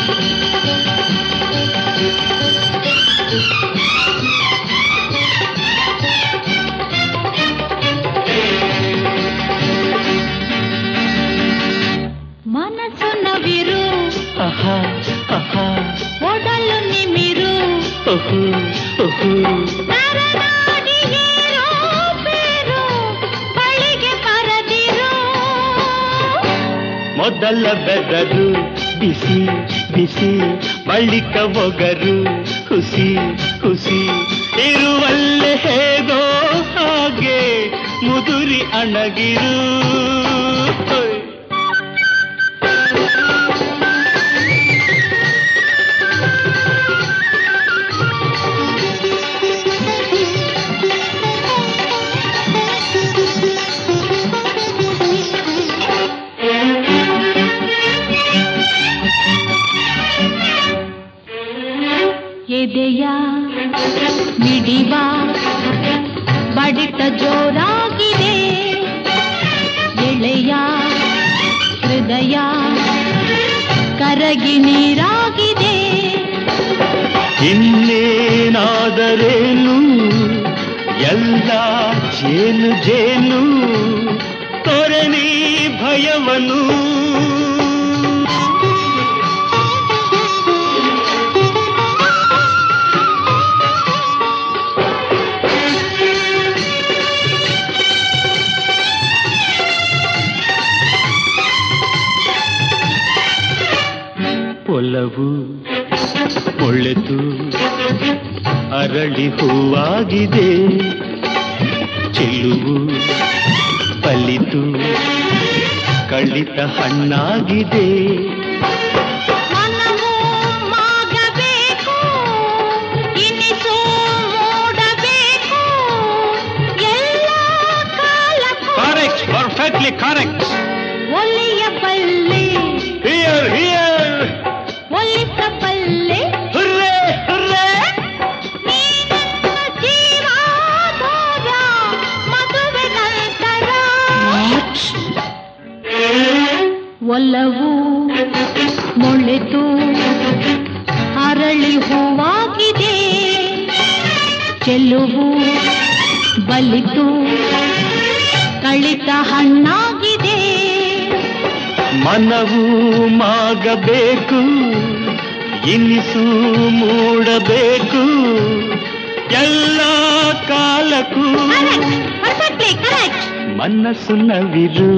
ಮನಸ್ಸು ನವಿರು ಆಹಾ ಆಹಾ ಒಡಲು ನಿಮಿರು ಓಹೋ ಓಹೋ ನರನಾಡಿ ಏರೋ ಬೇರು ಬಳಿಗೆ ಬರದಿರು ಮೊದಲ ಬೆದರು ಬಿಸಿ ಬಿಸಿ ಬಳಿಕ ಒಗರು ಹುಸಿ ಹುಸಿ ಇರುವಲ್ಲೇ ಹೇಗೋ ಹಾಗೆ ಮುದುರಿ ಅಣಗಿರು ಹೊಯ್. ಎದೆಯ ಮಿಡಿವ ಬಡಿತ ಜೋರಾಗಿದೆ ಎಳೆಯ ಹೃದಯ ಕರಗಿ ನೀರಾಗಿದೆ ಇನ್ನೇನಾದರೇನು ಎಲ್ಲ ಜೇನು ಜೇನು ತೊರಣಿ ಭಯವನು ಒಲವು ಒಳ್ಳೆತು ಅರಳಿ ಹೂವಾಗಿದೆ ಚೆಲುವು ಫಲಿತು ಕಳಿತ ಹಣ್ಣಾಗಿದೆ ಮನವು ಮಾಗಬೇಕು ಇನಿಸು ಮೂಡಬೇಕು ಎಲ್ಲ ಕಾಲಕ್ಕೂ ಕರೆಕ್ಟ್ ಪರ್ಫೆಕ್ಟ್ಲಿ ಕರೆಕ್ಟ್ ಒಲಿಯ ಬಲ್ಲೆ ಹಿಯರ್ ಹಿಯರ್ ಒಲಿಸಬಲ್ಲೆ ಹುರ್ರೆ ಹುರ್ರೆ ನೀನನ್ನ ಜೀವಾಧಾರ ಮದುವೆ ನಂತರ ಒಲವು ಮೊಳೆತು ಅರಳಿ ಹೂವಾಗಿದೆ ಚೆಲುವು ಬಲಿತು ಕಳಿತ ಹಣ್ಣಾಗಿದೆ ಮನವು ಮಾಗಬೇಕು ಇನಿಸು ಮೂಡಬೇಕು ಎಲ್ಲ ಕಾಲಕ್ಕೂ ಪರ್ಫೆಕ್ಟ್ಲಿ ಕರೆಕ್ಟ್ ಮನಸ್ಸು ನವಿರು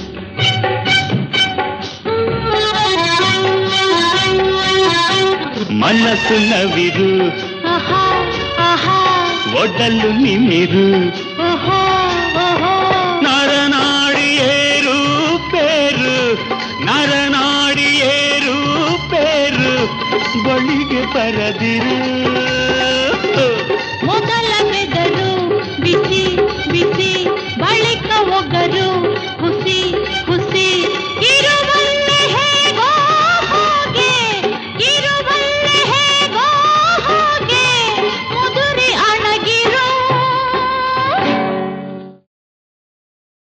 ಮನಸ್ಸು ನವಿರು ಆಹಾ ಆಹಾ ಒಡಲು ನಿಮಿರು ಓಹೋ ಓಹೋ ನರನಾಡಿ ಏರು ಪೇರು ನರನಾಡಿ ಏರು ಪೇರು ಬಳಿಗೆ ಬರದಿರು